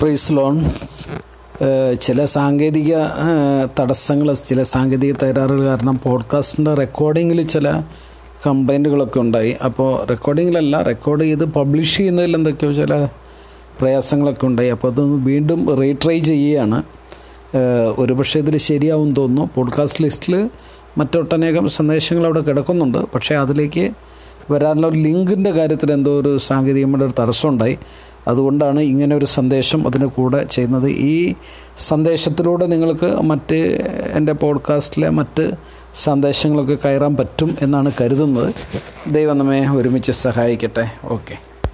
price loan ഏഹ് ചില സാങ്കേതിക തടസ്സങ്ങൾ ചില സാങ്കേതിക തകരാറുകൾ കാരണം പോഡ്കാസ്റ്റിൻ്റെ റെക്കോർഡിങ്ങിൽ ചില കംപ്ലൈൻറ്റുകളൊക്കെ ഉണ്ടായി അപ്പോൾ റെക്കോർഡിങ്ങിലല്ല റെക്കോർഡ് ചെയ്ത് പബ്ലിഷ് ചെയ്യുന്നതിൽ എന്തൊക്കെയോ ചില പ്രയാസങ്ങളൊക്കെ ഉണ്ടായി അപ്പോൾ അത് വീണ്ടും റീട്രൈ ചെയ്യുകയാണ് ഏഹ് ഒരുപക്ഷെ ഇതിൽ ശരിയാവും തോന്നുന്നു പോഡ്കാസ്റ്റ് ലിസ്റ്റിൽ മറ്റൊട്ടനേകം സന്ദേശങ്ങൾ അവിടെ കിടക്കുന്നുണ്ട് പക്ഷേ അതിലേക്ക് വരാനുള്ള ഒരു ലിങ്കിൻ്റെ കാര്യത്തിൽ എന്തോ ഒരു സാങ്കേതികമായ ഒരു തടസ്സമുണ്ടായി അതുകൊണ്ടാണ് ഇങ്ങനെ ഒരു സന്ദേശം അതിന് കൂടെ ചെയ്യുന്നത് ഈ സന്ദേശത്തിലൂടെ നിങ്ങൾക്ക് മറ്റ് എൻ്റെ പോഡ്കാസ്റ്റിലെ മറ്റ് സന്ദേശങ്ങളൊക്കെ കയറാൻ പറ്റും എന്നാണ് കരുതുന്നത് ദൈവം നമ്മെ ഒരുമിച്ച് സഹായിക്കട്ടെ ഓക്കെ